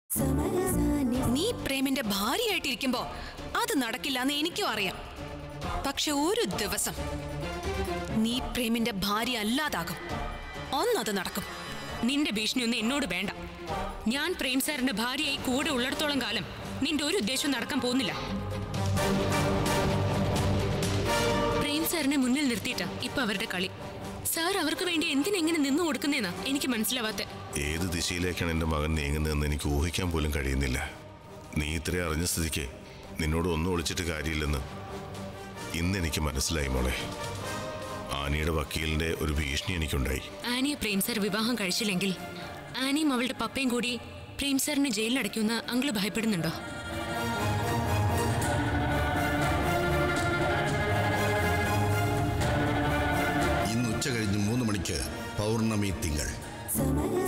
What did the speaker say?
നീ പ്രേമിന്റെ ഭാര്യയായിട്ടിരിക്കുമ്പോ അത് നടക്കില്ല എന്ന് എനിക്കും അറിയാം പക്ഷെ ഒരു ദിവസം നീ പ്രേമിന്റെ ഭാര്യ അല്ലാതാകും ഒന്നത് നടക്കും നിന്റെ ഭീഷണിയൊന്നും എന്നോട് വേണ്ട ഞാൻ പ്രേം സാറിന്റെ ഭാര്യയായി കൂടെ ഉള്ളിടത്തോളം കാലം നിന്റെ ഒരു ഉദ്ദേശവും നടക്കാൻ പോകുന്നില്ല പ്രേം സാറിനെ മുന്നിൽ നിർത്തിയിട്ടാ ഇപ്പൊ അവരുടെ കളി സാർ അവർക്ക് വേണ്ടി എന്തിനെങ്ങനെ നിന്നു കൊടുക്കുന്നേന്നാ എനിക്ക് മനസ്സിലാവാത്തെ ഏത് ദിശയിലേക്കാണ് എൻ്റെ മകൻ നീങ്ങുന്നതെന്ന് എനിക്ക് ഊഹിക്കാൻ പോലും കഴിയുന്നില്ല നീ ഇത്രയും അറിഞ്ഞ സ്ഥിതിക്ക് നിന്നോട് ഒന്നും ഒളിച്ചിട്ട് കാര്യമില്ലെന്ന് ഇന്ന് എനിക്ക് മനസ്സിലായി മോളെ ആനിയുടെ വക്കീലിന്റെ ഒരു ഭീഷണി എനിക്കുണ്ടായി ആനിയെ പ്രേം സാർ വിവാഹം കഴിച്ചില്ലെങ്കിൽ ആനിയും അവളുടെ പപ്പയും കൂടി പ്രേം സാറിനെ ജയിലിലടയ്ക്കുമെന്ന് അങ്കിള് ഭയപ്പെടുന്നുണ്ടോ ഇന്ന് ഉച്ച കഴിഞ്ഞ് മൂന്ന് മണിക്ക് പൗർണമി തിങ്കൾ സമയ